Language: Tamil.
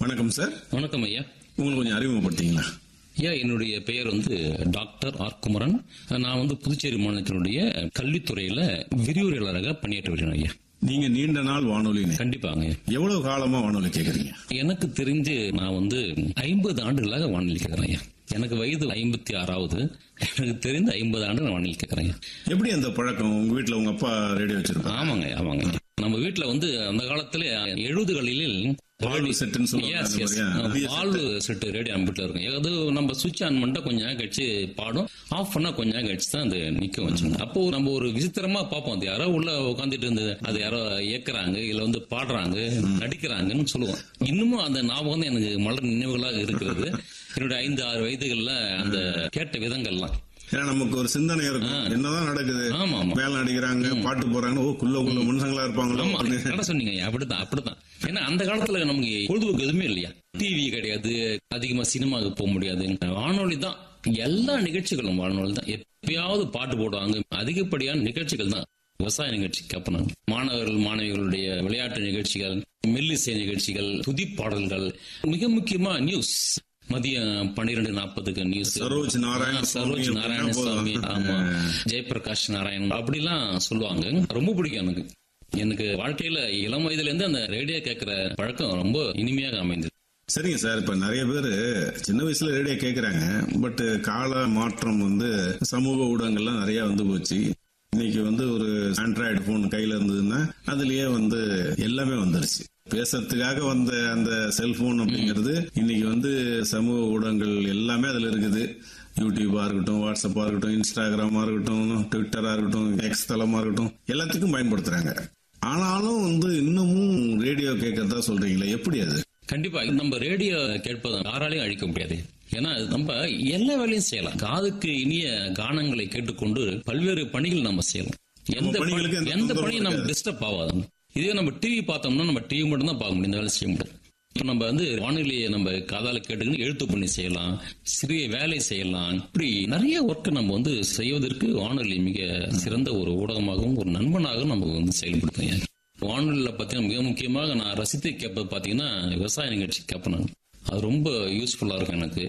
வணக்கம் சார் வணக்கம் ஐயா உங்களுக்கு கொஞ்சம் அறிமுகப்படுத்திங்களா ஐயா என்னுடைய பெயர் வந்து டாக்டர் ஆர் குமரன் நான் வந்து புதுச்சேரி மாநிலத்தினுடைய கல்வித்துறையில விரிவுரையாளராக பணியாற்றி வருகிறேன் ஐயா நீங்க நீண்ட நாள் வானொலின்னு கண்டிப்பாங்க ஐயா. எவ்வளவு காலமா வானொலி கேக்குறீங்க எனக்கு தெரிஞ்சு நான் வந்து ஐம்பது ஆண்டுகளாக வானிலை கேட்கிறேன் ஐயா எனக்கு வயது ஐம்பத்தி ஆறாவது எனக்கு தெரிந்து ஐம்பது ஆண்டு நான் வானிலை கேட்கிறேன் ஐயா எப்படி அந்த பழக்கம் உங்க வீட்ல உங்க அப்பா ரேடியோ வச்சிருப்பாங்க ஆமாங்க ஆமாங்க நம்ம வீட்டுல வந்து அந்த காலத்துல எழுபதுகளில் வாழ்வு செட்டுன்னு சொல்லுவாங்க Yes, அந்த yes. மாதிரியா? ஆ, புதிய வாழ்வு செட்டு ரேடியோ நம்ம வீட்டுல இருக்கும் அது நம்ம சுவிட்ச் ஆன் பண்ணிட்டா கொஞ்ச நேரம் கழிச்சு பாடும் ஆஃப் பண்ணா கொஞ்ச நேரம் கழிச்சு தான் அது நிக்க வச்சுங்க அப்போ நம்ம ஒரு விசித்திரமா பார்ப்போம் அது யாரோ உள்ள உட்காந்துட்டு இருந்தது அது யாரோ இயக்குறாங்க இல்ல வந்து பாடுறாங்க நடிக்கிறாங்கன்னு சொல்லுவோம் இன்னமும் அந்த ஞாபகம் தான் எனக்கு மலர் நினைவுகளாக இருக்கிறது என்னுடைய ஐந்து ஆறு வயதுகள்ல அந்த கேட்ட விதங்கள்லாம் ஏன்னா நமக்கு ஒரு சிந்தனை இருக்கும் என்னதான் நடக்குது ஆமா ஆமா வேலை நடிக்கிறாங்க பாட்டு போறாங்க ஓ குள்ள குள்ள மனுஷங்களா இருப்பாங்களோ ஆமா அப்படின்னு. கடை சொன்னீங்க அப்படித்தான் அப்படித்தான் ஏன்னா அந்த காலத்துல நமக்கு பொழுதுபோக்கு எதுவுமே இல்லையா டிவி கிடையாது அதிகமா சினிமாவுக்கு போக முடியாது வானொலி தான் எல்லா நிகழ்ச்சிகளும் வானொலி தான் எப்பயாவது பாட்டு போடுவாங்க அதிகப்படியான நிகழ்ச்சிகள் தான் விவசாய நிகழ்ச்சி கேட்பனாங்க மாணவர்கள் மாணவிகளுடைய விளையாட்டு நிகழ்ச்சிகள் மெல்லிசை நிகழ்ச்சிகள் துதி பாடல்கள் மிக முக்கியமா நியூஸ் மதியம் பன்னிரெண்டு நாற்பதுக்கு நியூஸ் சரோஜ் நாராயண சரோஜ் சுவாமி நாராயணசாமி அப்படின்னா ஆமா ஜெயபிரகாஷ் நாராயணன் அப்படிலாம் சொல்லுவாங்க ரொம்ப பிடிக்கும் எனக்கு எனக்கு வாழ்க்கையில இளம் வயதுல இருந்து அந்த ரேடியோ கேட்கிற பழக்கம் ரொம்ப இனிமையாக அமைந்தது சரிங்க சார் இப்ப நிறைய பேர் சின்ன வயசுல ரேடியோ கேக்குறாங்க பட் கால மாற்றம் வந்து சமூக ஊடகங்கள்லாம் நிறைய வந்து போச்சு இன்னைக்கு வந்து ஒரு ஆண்ட்ராய்டு போன் கையில இருந்ததுன்னா அதுலயே வந்து எல்லாமே வந்துருச்சு பேசுறதுக்காக வந்த அந்த செல்போன் அப்படிங்கிறது இன்னைக்கு வந்து சமூக ஊடகங்கள் எல்லாமே அதுல இருக்குது யூடியூபா இருக்கட்டும் வாட்ஸ்அப்பா இருக்கட்டும் இன்ஸ்டாகிராமா இருக்கட்டும் ட்விட்டரா இருக்கட்டும் எக்ஸ் தளமா இருக்கட்டும் எல்லாத்துக்கும் பயன்படுத்துறாங்க ஆனாலும் வந்து இன்னமும் ரேடியோ கேட்கறதா சொல்றீங்களே எப்படி அது கண்டிப்பா நம்ம ரேடியோ கேட்பதை யாராலையும் அழிக்க முடியாது ஏன்னா அது நம்ம எல்லா வேலையும் செய்யலாம் காதுக்கு இனிய கானங்களை கேட்டுக்கொண்டு பல்வேறு பணிகள் நம்ம செய்யலாம் எந்த பணிகளுக்கு பணி- எந்த எந்த தொந்தரவும் பணியும் நம்ம டிஸ்டர்ப் ஆகாது இதே நம்ம டிவி பார்த்தோம்னா நம்ம டிவி மட்டும் தான் பார்க்க முடியும் இந்த வேலை செய்ய முடியும் இப்ப நம்ம வந்து வானிலையை நம்ம காதால கேட்டுக்கின்னு எழுத்து பண்ணி செய்யலாம் சிறிய வேலை செய்யலாம் இப்படி நிறைய ஒர்க் நம்ம வந்து செய்வதற்கு வானொலி மிக சிறந்த ஒரு ஊடகமாகவும் ஒரு நண்பனாகவும் நமக்கு வந்து செயல்படுத்துங்க வானொலியில பாத்தீங்கன்னா மிக முக்கியமாக நான் ரசித்து கேட்பது பாத்தீங்கன்னா விவசாய நிகழ்ச்சி கேட்பேன் நான். அது ரொம்ப யூஸ்ஃபுல்லா இருக்கும் எனக்கு